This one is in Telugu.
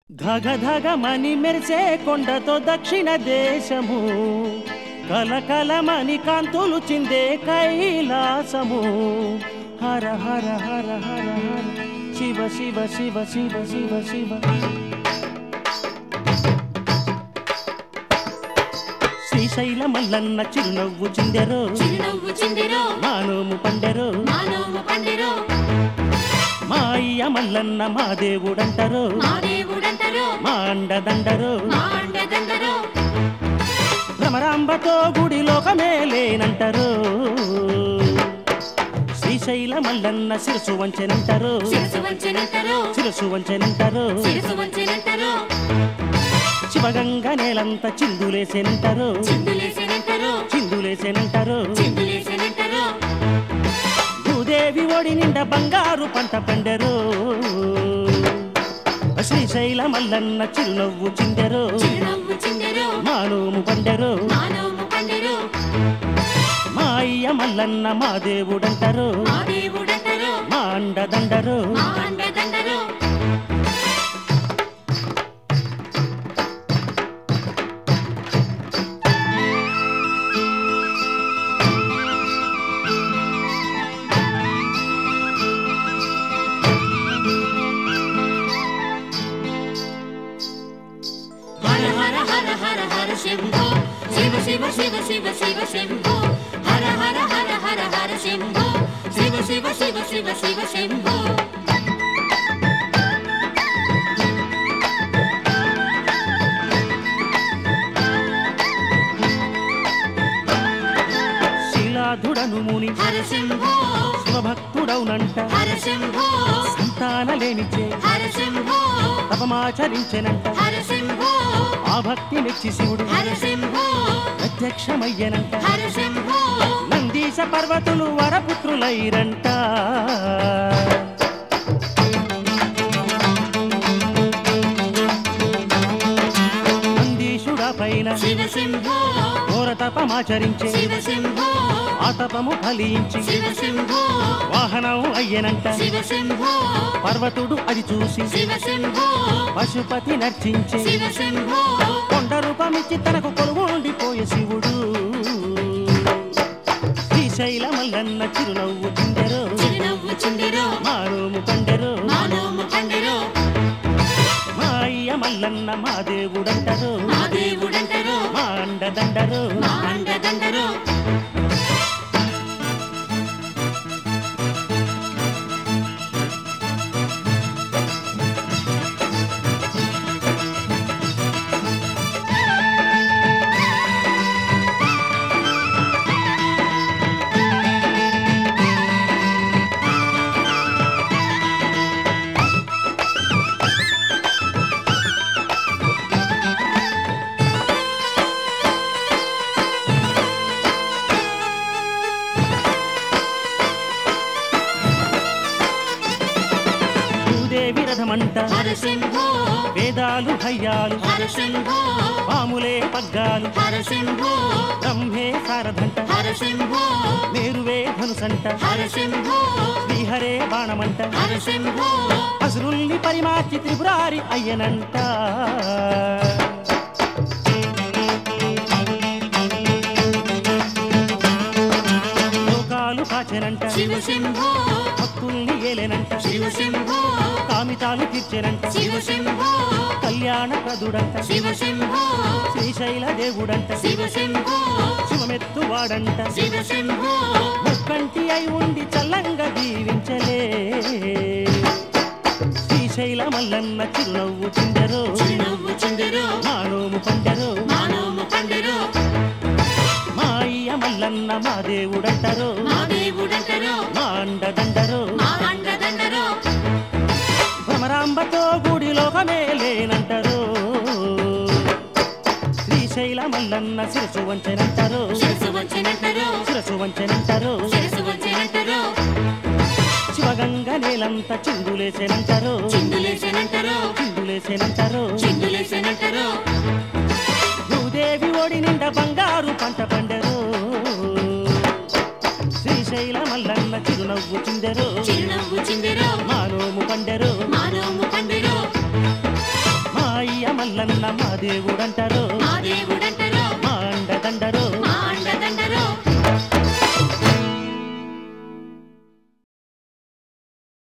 ధగ ధగ మని మెరిసే కొండతో దక్షిణ దేశము కలకలమని కాంతులు చిందే కైలాసము హర హర హర హర హర శివ శివ శివ శివ శివ శివ శ్రీశైల మల్లన్న చిరునవ్వు చిందెరో చిరునవ్వు చిందిరో మానోము పండెరో మానోము పండిరో మా అయ్య మల్లన్న మా దేవుడంటరో మా దేవుడంటరో మా అండదండరో మా అండదండరో భ్రమరాంబతో గుడి లోకమే లేనంటారు శ్రీశైల మల్లన్న శిరసు వంచెనంటారు శిరసు వంచెనంటరో శిరసు వంచెనంటారు శిరసు వంచెనంటరో శివగంగ నేలంత చిందులేసేనంటారు చిందులేసేనంటరో చిందులేసేనంటారు చిందులేసేనంటరో భూదేవి ఒడి నిండా బంగారు పంట పండెరు శ్రీశైల మల్లన్న చిరునవ్వు చిందెరు చిరునవ్వు చిందిరో మానోము పండెరు మానోము పండిరో మా అయ్య మల్లన్న మా దేవుడంటారు మా దేవుడంటరో మా అండదండరు మా అండదండరో హర హర హర హర హర శంభో శివ శివ శివ శివ శివ శంభో హర హర హర హర హర శంభో శివ శివ శివ శివ శివ శంభో శిలాధుడను ముని హర శంభో శివభక్తుడవునంట హర శంభో సంతాన లేనిచే హర శంభో తపమాచరించెనంట హర శంభో ఆ భక్తి మెచ్చి శివుడు హర శంభో ప్రత్యక్షమయ్యనంట హర శంభో నందీశ పర్వతులు వరపుత్రులైరంట నందీశుడ పైన శివ శంభో ఘోర తపమాచరించే శివ శంభో ఆ తపము ఫలించి శివ శంభో వాహనం అయ్యనంట శివ శంభో పర్వతుడు అది చూసి శివ శంభో పశుపతి నర్చించే శివ శంభో కొండ రూపమిచ్చి తనకు కొలువు ఉండిపోయే శివుడు శ్రీశైల మల్లన్న చిరునవ్వు చిందెరు చిరునవ్వు చిందిరో మారోము పండెరు మానోము పండిరో మా అయ్య మల్లన్న మా దేవుడంటారు మా దేవుడంటరో మా అండదండరు మా అండదండరో భూదేవి రథమంట హర శంభో వేదాలు హయ్యాలు హర శంభో పాములే పగ్గాలు హర శంభో బ్రహ్మే సారథంట హర శంభో మేరువే ధనుసంట హర శంభో శ్రీహరే బాణమంట హర శంభో అసురుల్ని పరిమార్చి త్రిపురారి అయ్యనంట లోకాలు కాచెనంట శివ శంభో భక్తుల్ని ఏలెనంట శివ శంభో కామితాలు తీర్చెనంట శివ శంభో కళ్యాణ ప్రదుడంట శివ శంభో శ్రీశైల దేవుడంట శివ శంభో శివమెత్తు వాడంట శివ శంభో ముక్కంటి అయి ఉండి చల్లంగా దీవించలే శ్రీశైల మల్లన్న చిరునవ్వు చిందరు చిరునవ్వు చిందిరో మానోము పండరు మానోము పండిరో మా అయ్య మల్లన్న మా దేవుడంటారు మా దేవుడంటరో మా అండదండరు మా అండదండరో భ్రమరాంబతో గుడి లోకమే లేనంటారు శ్రీశైల మల్లన్న శిరసు వంచెనంటారు శిరసు వంచెనంటరో శిరసు వంచెనంటారు శిరసు వంచెనంటరో శివగంగ నేలంత చిందులేసేనంటారు చిందులేసేనంటరో చిందులేసేనంటారు చిందులేసేనంటరో భూదేవి ఒడి నిండా బంగారు పంట పండరు శ్రీశైల మల్లన్న చిరునవ్వు చిందెరు చిరునవ్వు చిందిరో మానోము పండెరు మానోము పండిరో మా మల్లన్న మా దేవుడంటారు మా దేవుడంటారు